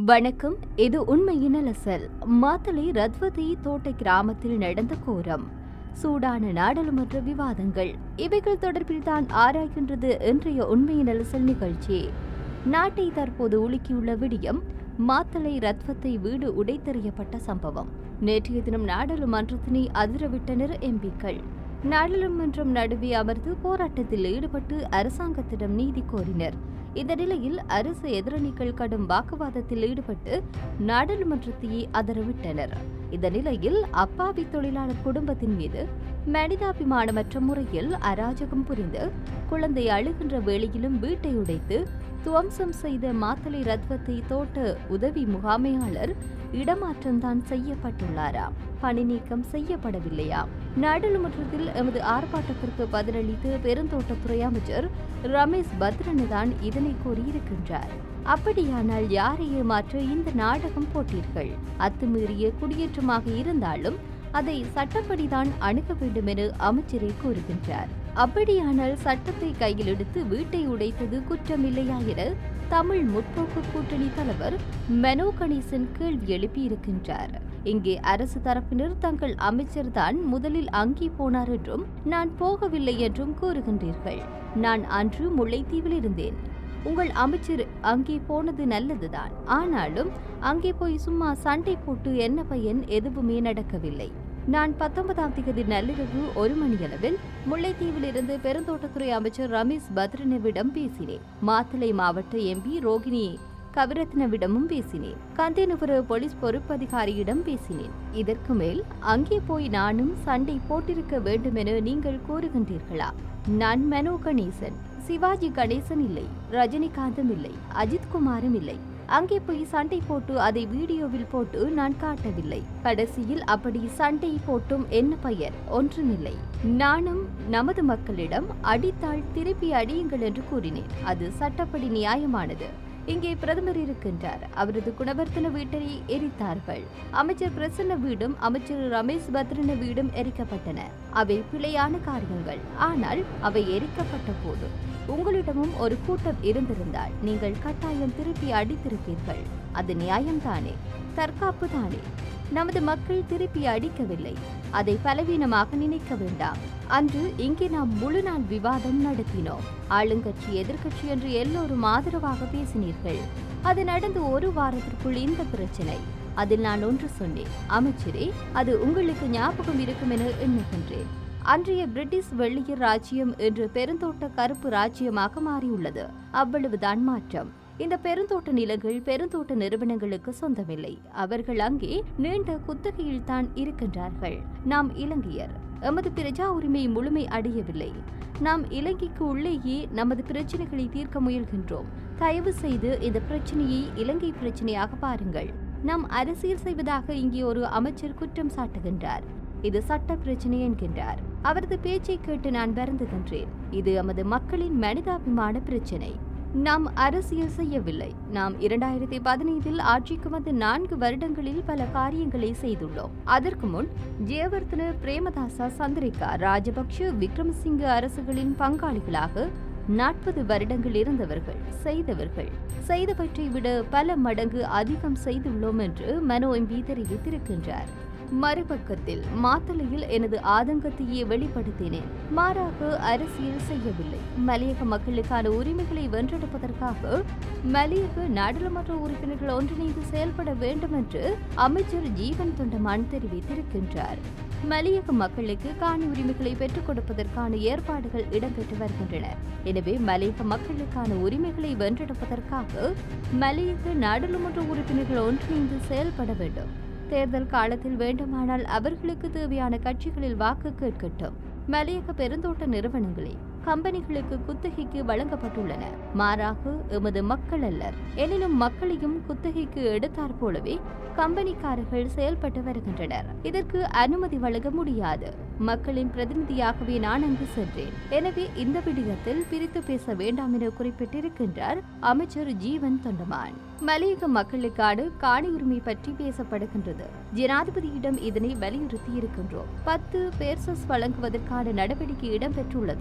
வணக்கம் இது உண்மையின் அலசல் மாத்தளை ரத்வதி தோட்ட கிராமத்தில் நடந்த கோரம் சூடான நாடாளுமன்ற விவாதங்கள் இவைகள் தொடர்பில் தான் ஆராய்கின்றது இன்றைய உண்மையின் அலசல் நிகழ்ச்சி நாட்டை தற்போது உலுக்கியுள்ள விடியம் மாத்தளை ரத்வத்தை வீடு உடைத்தெறியப்பட்ட சம்பவம் நேற்றைய தினம் நாடாளுமன்றத்தினை அதிரவிட்டனர் எம்பிக்கள் நாடாளுமன்றம் நடுவே அமர்ந்து போராட்டத்தில் ஈடுபட்டு அரசாங்கத்திடம் நீதி கோரினர் இந்த நிலையில் அரசு எதிரணிகள் கடும் வாக்குவாதத்தில் ஈடுபட்டு நாடாளுமன்றத்தையே அதரவிட்டனர் இந்த நிலையில் அப்பாவி தொழிலாளர் குடும்பத்தின் மீது மனிதாபிமானமற்ற முறையில் அராஜகம் புரிந்து குழந்தை அழுகின்ற வேளையிலும் வீட்டை உடைத்து துவம்சம் செய்த மாத்தளை ரத்வத்தை தோட்ட உதவி முகாமையாளர் இடமாற்றம்தான் செய்யப்பட்டுள்ளாராம் பணி நீக்கம் செய்யப்படவில்லையாம் நாடாளுமன்றத்தில் எமது ஆர்ப்பாட்டத்திற்கு பதிலளித்து பெருந்தோட்டத்துறை அமைச்சர் ரமேஷ் பத்ரனுதான் இதனை கூறியிருக்கின்றார் அப்படியானால் யாரை ஏமாற்ற இந்த நாடகம் போட்டீர்கள் அத்துமீறிய குடியேற்றமாக இருந்தாலும் அதை சட்டப்படிதான் அணுக வேண்டும் என அமைச்சரே கூறுகின்றார் அப்படியானால் சட்டத்தை கையில் எடுத்து வீட்டை உடைத்தது குற்றமில்லையா என தமிழ் முற்போக்கு கூட்டணி தலைவர் மெனோ கணேசன் கேள்வி எழுப்பியிருக்கின்றார் இங்கே அரசு தரப்பினர் தங்கள் அமைச்சர்தான் முதலில் அங்கே போனார் என்றும் நான் போகவில்லை என்றும் கூறுகின்றீர்கள் நான் அன்று முல்லைத்தீவில் இருந்தேன் உங்கள் அமைச்சர் அங்கே போனது நல்லதுதான் ஆனாலும் அங்கே போய் சும்மா சண்டை போட்டு என்ன பயன் எதுவுமே நடக்கவில்லை நான் பத்தொன்பதாம் தேதி நள்ளிரவு ஒரு மணியளவில் முல்லைத்தீவில் இருந்து பெருந்தோட்டத்துறை அமைச்சர் ரமேஷ் பத்ரனவிடம் பேசினேன் மாத்தளை மாவட்ட எம்பி ரோகிணி கவிரத்னவிடமும் பேசினேன் கந்தேனுபுர போலீஸ் பொறுப்பதிகாரியிடம் பேசினேன் இதற்கு மேல் அங்கே போய் நானும் சண்டை போட்டிருக்க வேண்டும் என நீங்கள் கூறுகின்றீர்களா நான் மனோ கணேசன் சிவாஜி கணேசன் இல்லை ரஜினிகாந்தும் இல்லை அஜித் குமாரும் இல்லை அங்கே போய் சண்டை போட்டு அதை வீடியோவில் போட்டு நான் காட்டவில்லை கடைசியில் அப்படி சண்டை போட்டும் என்ன பயன் ஒன்றுமில்லை நானும் நமது மக்களிடம் அடித்தால் திருப்பி அடியுங்கள் என்று கூறினேன் அது சட்டப்படி நியாயமானது இங்கே பிரதமர் இருக்கின்றார் அவரது குணவர்த்தன வீட்டை எரித்தார்கள் அமைச்சர் பிரசன்ன வீடும் அமைச்சர் ரமேஷ் பத்ரன வீடும் எரிக்கப்பட்டன அவை பிழையான காரியங்கள் ஆனால் அவை எரிக்கப்பட்ட போது உங்களிடமும் ஒரு கூட்டம் இருந்திருந்தால் நீங்கள் கட்டாயம் திருப்பி அடித்திருப்பீர்கள் அது நியாயம்தானே தற்காப்பு தானே நமது மக்கள் திருப்பி அடிக்கவில்லை அதை பலவீனமாக நினைக்க வேண்டாம் அன்று இங்கே நாம் முழு நாள் விவாதம் நடத்தினோம் ஆளுங்கட்சி எதிர்க்கட்சி என்று எல்லோரும் ஆதரவாக பேசினீர்கள் அது நடந்து ஒரு வாரத்திற்குள் இந்த பிரச்சனை அதில் நான் ஒன்று சொன்னேன் அமைச்சரே அது உங்களுக்கு ஞாபகம் இருக்கும் என எண்ணுகின்றேன் அன்றைய பிரிட்டிஷ் வெள்ளியர் ராஜ்யம் என்று பெருந்தோட்ட கருப்பு ராஜ்யமாக மாறியுள்ளது அவ்வளவுதான் மாற்றம் இந்த பெருந்தோட்ட நிலங்கள் பெருந்தோட்ட நிறுவனங்களுக்கு சொந்தமில்லை அவர்கள் அங்கே நீண்ட குத்தகையில் தான் இருக்கின்றார்கள் நாம் இலங்கையர் எமது பிரஜா உரிமை முழுமை அடையவில்லை நாம் இலங்கைக்கு உள்ளேயே நமது பிரச்சனைகளை தீர்க்க முயல்கின்றோம் தயவு செய்து இந்த பிரச்சனையை இலங்கை பிரச்சனையாக பாருங்கள் நாம் அரசியல் செய்வதாக இங்கே ஒரு அமைச்சர் குற்றம் சாட்டுகின்றார் இது சட்ட பிரச்சனை என்கின்றார் அவரது பேச்சை கேட்டு நான் வருந்துகின்றேன் இது எமது மக்களின் மனிதாபிமான பிரச்சனை நாம் அரசியல் செய்யவில்லை நாம் இரண்டாயிரத்தி பதினைந்தில் ஆட்சிக்கு வந்த நான்கு வருடங்களில் பல காரியங்களை செய்துள்ளோம் அதற்கு முன் ஜெயவர்தன பிரேமதாசா சந்திரிகா ராஜபக்ஷ விக்ரமசிங்க அரசுகளின் பங்காளிகளாக நாற்பது வருடங்கள் இருந்தவர்கள் செய்தவர்கள் செய்தவற்றை விட பல மடங்கு அதிகம் செய்துள்ளோம் என்று மனோ எம்பி தெரிவித்திருக்கின்றார் மறுபக்கத்தில் மாத்தளையில் எனது ஆதங்கத்தையே வெளிப்படுத்தினேன் மாறாக அரசியல் செய்யவில்லை மலையக மக்களுக்கான உரிமைகளை வென்றெடுப்பதற்காக மலையக நாடாளுமன்ற உறுப்பினர்கள் ஒன்றிணைந்து செயல்பட வேண்டும் என்று அமைச்சர் ஜீவன் தொண்டமான் தெரிவித்திருக்கின்றார் மலையக மக்களுக்கு காணி உரிமைகளை பெற்றுக் கொடுப்பதற்கான ஏற்பாடுகள் இடம்பெற்று வருகின்றன எனவே மலையக மக்களுக்கான உரிமைகளை வென்றெடுப்பதற்காக மலையக நாடாளுமன்ற உறுப்பினர்கள் ஒன்றிணைந்து செயல்பட வேண்டும் தேர்தல் காலத்தில் வேண்டுமானால் அவர்களுக்கு தேவையான கட்சிகளில் வாக்கு கேட்கட்டும் மலையக பெருந்தோட்ட நிறுவனங்களே கம்பெனிகளுக்கு குத்தகைக்கு வழங்கப்பட்டுள்ளன மாறாக எமது மக்கள் அல்லர் எனினும் மக்களையும் குத்தகைக்கு எடுத்தாற் போலவே கம்பெனிக்காரர்கள் செயல்பட்டு வருகின்றனர் இதற்கு அனுமதி வழங்க முடியாது மக்களின் பிரதிநிதியாகவே நான் அங்கு சென்றேன் எனவே இந்த விடயத்தில் பிரித்து பேச வேண்டாம் என குறிப்பிட்டிருக்கின்றார் அமைச்சர் ஜீவன் தொண்டமான் மலையக மக்களுக்கான காணி உரிமை பற்றி பேசப்படுகின்றது ஜனாதிபதியிடம் இதனை வலியுறுத்தி இருக்கின்றோம் பத்து பேர்சஸ் வழங்குவதற்கான நடவடிக்கை இடம்பெற்றுள்ளது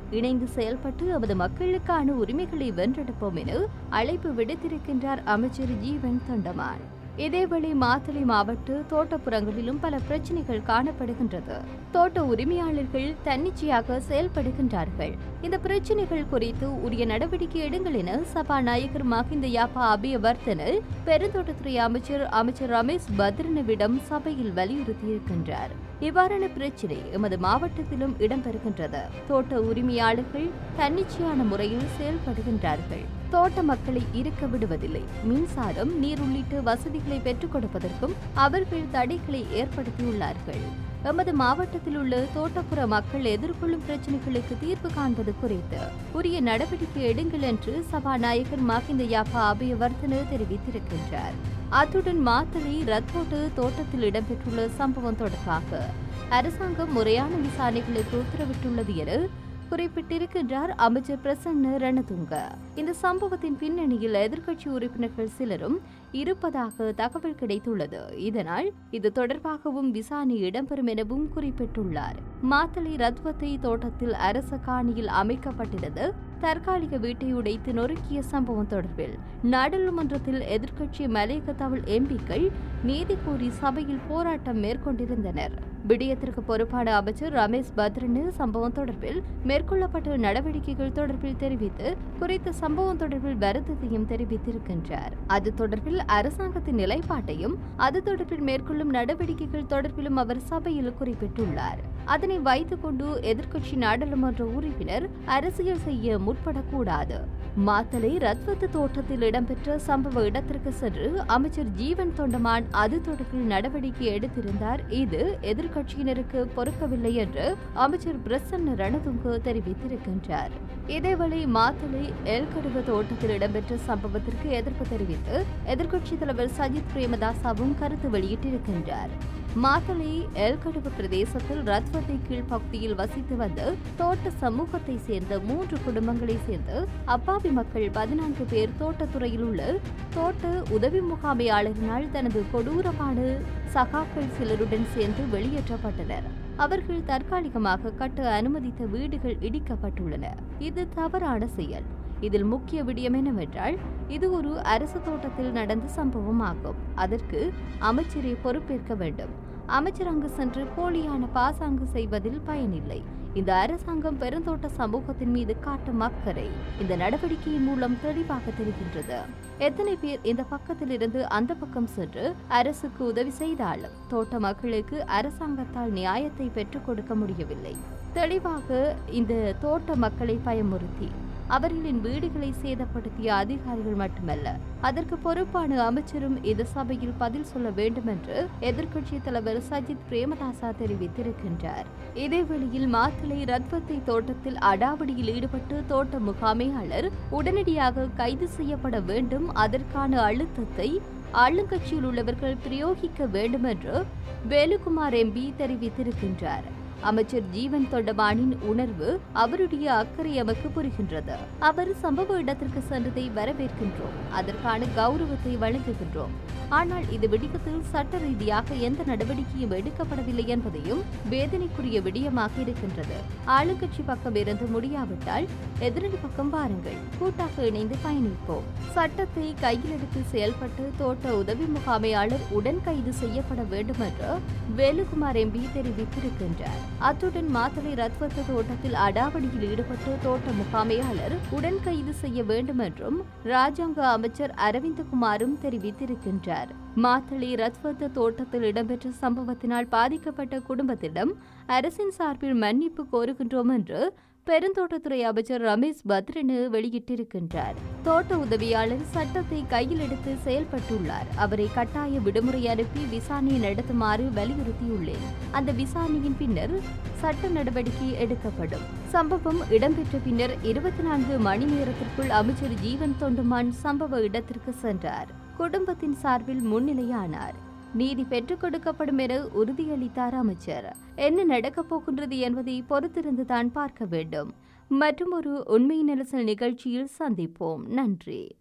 இணைந்து செயல்பட்டு நமது மக்களுக்கான உரிமைகளை வென்றெடுப்போம் என அழைப்பு விடுத்திருக்கின்றார் அமைச்சர் ஜீவன் தொண்டமான் இதேவேளை மாத்தளை மாவட்ட தோட்டப்புறங்களிலும் பல பிரச்சனைகள் காணப்படுகின்றது தோட்ட உரிமையாளர்கள் தன்னிச்சையாக செயல்படுகின்றார்கள் இந்த பிரச்சனைகள் குறித்து உரிய நடவடிக்கை எடுங்கள் என சபாநாயகர் மஹிந்த யாப்பா அபியவர்த்தன பெருந்தோட்டத்துறை அமைச்சர் அமைச்சர் ரமேஷ் பத்ரனவிடம் சபையில் வலியுறுத்தியிருக்கின்றார் இவ்வாறான பிரச்சினை எமது மாவட்டத்திலும் இடம்பெறுகின்றது தோட்ட உரிமையாளர்கள் தன்னிச்சையான முறையில் செயல்படுகின்றார்கள் தோட்ட மக்களை இருக்க விடுவதில்லை மின்சாரம் நீர் உள்ளிட்ட வசதிகளை பெற்றுக் கொடுப்பதற்கும் அவர்கள் தடைகளை ஏற்படுத்தியுள்ளார்கள் எமது மாவட்டத்தில் உள்ள தோட்டப்புற மக்கள் எதிர்கொள்ளும் பிரச்சனைகளுக்கு தீர்வு காண்பது குறித்து உரிய நடவடிக்கை எடுங்கள் என்று சபாநாயகர் மஹிந்த யாப்பா அபயவர்த்தன தெரிவித்திருக்கின்றார் அத்துடன் மாத்தளை ரத்தோட்டு தோட்டத்தில் இடம்பெற்றுள்ள சம்பவம் தொடர்பாக அரசாங்கம் முறையான விசாரணைகளுக்கு உத்தரவிட்டுள்ளது என குறிப்பிட்டிருக்கின்றார் அமைச்சர் பிரசன்ன ரணதுங்க இந்த சம்பவத்தின் பின்னணியில் எதிர்க்கட்சி உறுப்பினர்கள் சிலரும் இருப்பதாக தகவல் கிடைத்துள்ளது இதனால் இது தொடர்பாகவும் விசாரணை இடம்பெறும் எனவும் குறிப்பிட்டுள்ளார் மாத்தளை ரத்வத்தை தோட்டத்தில் அரச காணியில் அமைக்கப்பட்டிருந்த தற்காலிக வீட்டை உடைத்து நொறுக்கிய சம்பவம் தொடர்பில் நாடாளுமன்றத்தில் எதிர்க்கட்சி மலையக தமிழ் எம்பிக்கள் நீதி கோரி சபையில் போராட்டம் மேற்கொண்டிருந்தனர் விடயத்திற்கு பொறுப்பான அமைச்சர் ரமேஷ் பத்ரனு சம்பவம் தொடர்பில் மேற்கொள்ளப்பட்ட நடவடிக்கைகள் தொடர்பில் தெரிவித்து குறித்த சம்பவம் தொடர்பில் வருத்தத்தையும் தெரிவித்திருக்கின்றார் அது தொடர்பில் அரசாங்கத்தின் நிலைப்பாட்டையும் அது தொடர்பில் மேற்கொள்ளும் நடவடிக்கைகள் தொடர்பிலும் அவர் சபையில் குறிப்பிட்டுள்ளார் அதனை வைத்துக் கொண்டு எதிர்க்கட்சி நாடாளுமன்ற உறுப்பினர் அரசியல் செய்ய முற்படக்கூடாது மாத்தலை ரத்வத்து தோட்டத்தில் இடம்பெற்ற சம்பவ இடத்திற்கு சென்று அமைச்சர் ஜீவன் தொண்டமான் அது தொடர்பில் நடவடிக்கை எடுத்திருந்தார் இது எதிர்க்கட்சியினருக்கு பொறுக்கவில்லை என்று அமைச்சர் பிரசன்ன ரணதுங்க தெரிவித்திருக்கின்றார் இதேவேளை மாத்தலை எல்கடுவ தோட்டத்தில் இடம்பெற்ற சம்பவத்திற்கு எதிர்ப்பு தெரிவித்து எதிர்க்கட்சித் தலைவர் சஜித் பிரேமதாசாவும் கருத்து வெளியிட்டிருக்கின்றார் மாத்தளை எல்கடுவ பிரதேசத்தில் ரத்வத்தை கீழ் பகுதியில் வசித்து வந்த தோட்ட சமூகத்தை சேர்ந்த மூன்று குடும்பங்களை சேர்ந்த அப்பாவி மக்கள் பதினான்கு பேர் தோட்டத்துறையில் உள்ள தோட்ட உதவி முகாமையாளரினால் தனது கொடூரமான சகாக்கள் சிலருடன் சேர்ந்து வெளியேற்றப்பட்டனர் அவர்கள் தற்காலிகமாக கட்ட அனுமதித்த வீடுகள் இடிக்கப்பட்டுள்ளன இது தவறான செயல் இதில் முக்கிய விடயம் என்னவென்றால் இது ஒரு அரசு தோட்டத்தில் நடந்த சம்பவமாகும் அதற்கு அமைச்சரே பொறுப்பேற்க வேண்டும் அமைச்சர் அங்கு சென்று போலியான பாசாங்கு செய்வதில் பயனில்லை இந்த அரசாங்கம் பெருந்தோட்ட சமூகத்தின் மீது காட்டும் அக்கறை இந்த நடவடிக்கையின் மூலம் தெளிவாக தெரிகின்றது எத்தனை பேர் இந்த பக்கத்தில் இருந்து அந்த பக்கம் சென்று அரசுக்கு உதவி செய்தாலும் தோட்ட மக்களுக்கு அரசாங்கத்தால் நியாயத்தை பெற்றுக் கொடுக்க முடியவில்லை தெளிவாக இந்த தோட்ட மக்களை பயமுறுத்தி அவர்களின் வீடுகளை சேதப்படுத்திய அதிகாரிகள் மட்டுமல்ல அதற்கு பொறுப்பான அமைச்சரும் இந்த சபையில் பதில் சொல்ல வேண்டும் என்று எதிர்க்கட்சி தலைவர் சஜித் பிரேமதாசா தெரிவித்திருக்கின்றார் இதேவேளையில் மாத்தளை ரத்வத்தை தோட்டத்தில் அடாவடியில் ஈடுபட்டு தோட்ட முகாமையாளர் உடனடியாக கைது செய்யப்பட வேண்டும் அதற்கான அழுத்தத்தை ஆளுங்கட்சியில் உள்ளவர்கள் பிரயோகிக்க வேண்டும் என்று வேலுகுமார் எம்பி தெரிவித்திருக்கின்றார் அமைச்சர் ஜீவன் தொண்டமானின் உணர்வு அவருடைய அக்கறை எமக்கு புரிகின்றது அவர் சம்பவ இடத்திற்கு சென்றதை வரவேற்கின்றோம் அதற்கான கௌரவத்தை வழங்குகின்றோம் ஆனால் இது விடயத்தில் சட்ட ரீதியாக எந்த நடவடிக்கையும் எடுக்கப்படவில்லை என்பதையும் வேதனைக்குரிய விடயமாக இருக்கின்றது ஆளுங்கட்சி பக்கம் இருந்து முடியாவிட்டால் எதிரணி பக்கம் வாருங்கள் கூட்டாக இணைந்து பயணிப்போம் சட்டத்தை கையில் எடுத்து செயல்பட்டு தோட்ட உதவி முகாமையாளர் உடன் கைது செய்யப்பட வேண்டும் என்று வேலுகுமார் எம்பி தெரிவித்திருக்கின்றார் அத்துடன் மாத்தளை ரத்வத்த தோட்டத்தில் அடாவடியில் ஈடுபட்டு தோட்ட முகாமையாளர் உடன் கைது செய்ய வேண்டும் என்றும் ராஜாங்க அமைச்சர் அரவிந்தகுமாரும் தெரிவித்திருக்கின்றார் மாத்தளை ரத்வத்த தோட்டத்தில் இடம்பெற்ற சம்பவத்தினால் பாதிக்கப்பட்ட குடும்பத்திடம் அரசின் சார்பில் மன்னிப்பு கோருகின்றோம் என்று பெருந்தோட்டத்துறை அமைச்சர் ரமேஷ் பத்ரனு வெளியிட்டிருக்கின்றார் தோட்ட உதவியாளர் சட்டத்தை கையில் எடுத்து செயல்பட்டுள்ளார் அவரை கட்டாய விடுமுறை அனுப்பி விசாரணை நடத்துமாறு வலியுறுத்தியுள்ளேன் அந்த விசாரணையின் பின்னர் சட்ட நடவடிக்கை எடுக்கப்படும் சம்பவம் இடம்பெற்ற பின்னர் இருபத்தி நான்கு மணி நேரத்திற்குள் அமைச்சர் ஜீவன் தொண்டுமான் சம்பவ இடத்திற்கு சென்றார் குடும்பத்தின் சார்பில் முன்னிலையானார் நீதி பெற்றுக் கொடுக்கப்படும் என உறுதியளித்தார் அமைச்சர் என்ன நடக்கப் போகின்றது என்பதை பொறுத்திருந்து தான் பார்க்க வேண்டும் மற்றும் ஒரு உண்மை நெரிசல் நிகழ்ச்சியில் சந்திப்போம் நன்றி